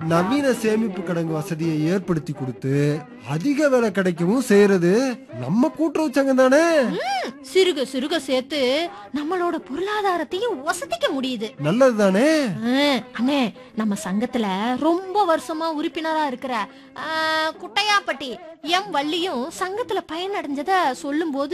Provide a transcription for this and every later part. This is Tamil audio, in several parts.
நவீன சேமிப்பு கிடங்கு வசதியை ஏற்படுத்தி கொடுத்து அதிக விலை கிடைக்கவும் செய்யறது நம்ம கூட்டுறவு சங்கம் தானே சிறுக சிறுக சேர்த்து நம்மளோட பொருளாதாரத்தையும் வசதிக்க முடியுது நல்லது தானே ஆ, அண்ணே நம்ம சங்கத்துல ரொம்ப வருஷமா உறுப்பினரா இருக்கிற ஆ, குட்டையாப்பட்டி எம் வள்ளியும் சங்கத்துல பயனடைஞ்சத சொல்லும்போது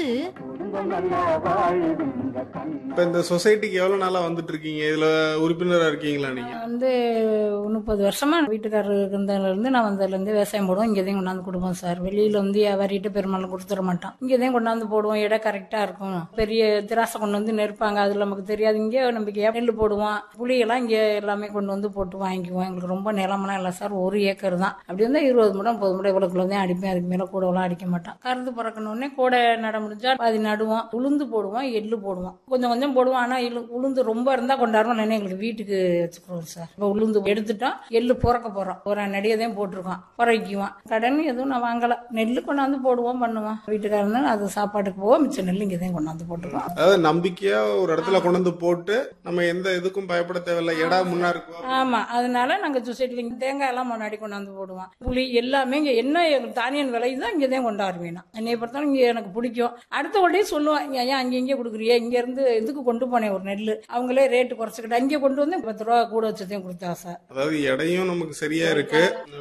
இப்ப இந்த சொசைட்டிக்கு எவ்வளவு நாளா வந்துட்டு இருக்கீங்க இதுல உறுப்பினரா இருக்கீங்களா நீங்க வந்து முப்பது வருஷமா வீட்டுக்காரர் இருந்ததுல இருந்து நான் வந்ததுல இருந்து விவசாயம் போடுவோம் இங்கேயும் கொண்டாந்து கொடுப்போம் சார் வெளியில வந்து வியாபாரிட்டு பெரும்பாலும் கொடுத்துட மாட்டோம் இங்கேயும் கொண்டாந்து போடுவோம் இடம் கரெக்டா இருக்கும் பெரிய திராசை கொண்டு வந்து நெருப்பாங்க அது நமக்கு தெரியாது இங்கே நம்பிக்கையா நெல் போடுவோம் புளியெல்லாம் இங்கே எல்லாமே கொண்டு வந்து போட்டு வாங்கிக்குவோம் எங்களுக்கு ரொம்ப நிலமெல்லாம் இல்லை சார் ஒரு ஏக்கர் தான் அப்படி இருந்தால் இருபது முடம் முப்பது முடம் இவ்வளோக்குள்ள தான் அடிப்பேன் அதுக்கு மேலே கூடவெல்லாம் அடிக்க மாட்டோம் கருது பிறக்கணுன்னே கூடை நட முடிஞ்சா பாதி நடுவோம் உளுந்து போடுவோம் எள்ளு போடுவோம் கொஞ்சம் கொஞ்சம் போடுவோம் ஆனால் இழு உளுந்து ரொம்ப இருந்தால் கொண்டாடுவோம் இல்லைன்னா எங்களுக்கு வீட்டுக்கு வச்சுக்கிறோம் சார் இப்போ உளுந்து எடுத்துட்டோம் எள்ளு புறக்க போகிறோம் ஒரு நடிகதையும் போட்டிருக்கோம் புறக்குவோம் கடன் எதுவும் நான் வாங்கலை நெல் கொண்டாந்து போடுவோம் பண்ணுவோம் வீட்டுக்காரங்க அது சாப்பாட்டுக்கு போவோம் மிச்சம் நெல் இங்கே தான் கொண்டாந்து போட்டுருக்கோம் அதாவது நம்பிக்கையா ஒரு இடத்துல கொண்டு வந்து போட்டு நம்ம எந்த இதுக்கும் பயப்பட தேவையில்ல இடம் முன்னா இருக்கும் ஆமா அதனால நாங்க சொசைட்டில தேங்காய் எல்லாம் முன்னாடி கொண்டாந்து போடுவோம் புளி எல்லாமே இங்க என்ன எங்களுக்கு தானியம் விளையுதோ இங்கே தான் கொண்டாடுவேன் நான் என்னைய பொறுத்தவரை இங்க எனக்கு பிடிக்கும் அடுத்த உடனே சொல்லுவேன் "இங்க ஏன் அங்கே இங்கே கொடுக்குறியே இங்க இருந்து இதுக்கு கொண்டு போனேன் ஒரு நெல் அவங்களே ரேட்டு குறைச்சிக்கிட்டு அங்கே கொண்டு வந்து பத்து ரூபா கூட வச்சதையும் கொடுத்தா சார் அதாவது இடையும் நமக்கு சரியா இருக்கு